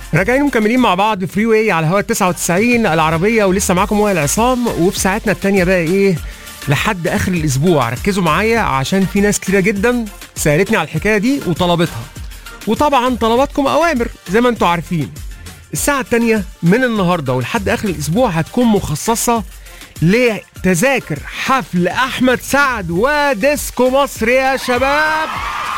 راجعين مكملين مع بعض فري واي على هوا 99 العربيه ولسه معاكم وائل عصام وفي ساعتنا التانية بقى ايه لحد اخر الاسبوع ركزوا معايا عشان في ناس كتيره جدا سالتني على الحكايه دي وطلبتها وطبعا طلباتكم اوامر زي ما انتم عارفين الساعه التانية من النهارده ولحد اخر الاسبوع هتكون مخصصه لتذاكر حفل احمد سعد وديسكو مصر يا شباب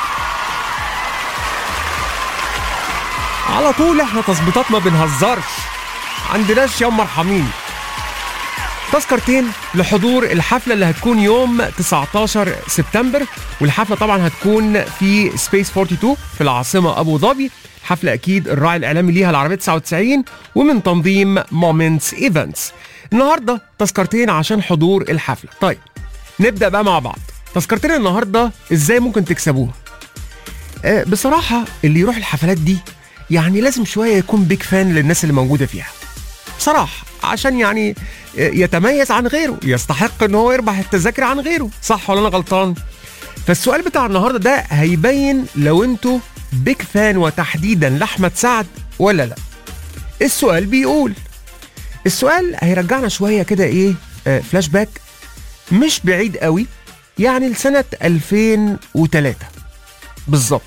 على طول احنا تظبيطات ما بنهزرش عندناش يا مرحمين تذكرتين لحضور الحفله اللي هتكون يوم 19 سبتمبر والحفله طبعا هتكون في سبيس 42 في العاصمه ابو ظبي حفله اكيد الراعي الاعلامي ليها العربيه 99 ومن تنظيم مومنتس ايفنتس النهارده تذكرتين عشان حضور الحفله طيب نبدا بقى مع بعض تذكرتين النهارده ازاي ممكن تكسبوها آه، بصراحه اللي يروح الحفلات دي يعني لازم شويه يكون بيك فان للناس اللي موجوده فيها بصراحه عشان يعني يتميز عن غيره يستحق ان هو يربح التذاكر عن غيره صح ولا انا غلطان فالسؤال بتاع النهارده ده هيبين لو انتوا بيك فان وتحديدا لاحمد سعد ولا لا السؤال بيقول السؤال هيرجعنا شويه كده ايه آه فلاش باك مش بعيد قوي يعني لسنه 2003 بالظبط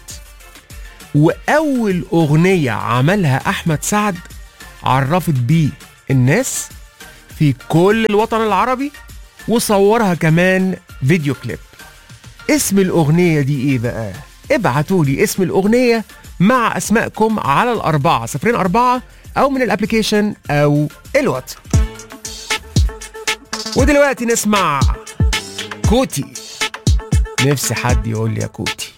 واول اغنيه عملها احمد سعد عرفت بيه الناس في كل الوطن العربي وصورها كمان فيديو كليب اسم الاغنيه دي ايه بقى ابعتوا لي اسم الاغنيه مع اسمائكم على الاربعه صفرين اربعه او من الابلكيشن او الواتس ودلوقتي نسمع كوتي نفسي حد يقول لي يا كوتي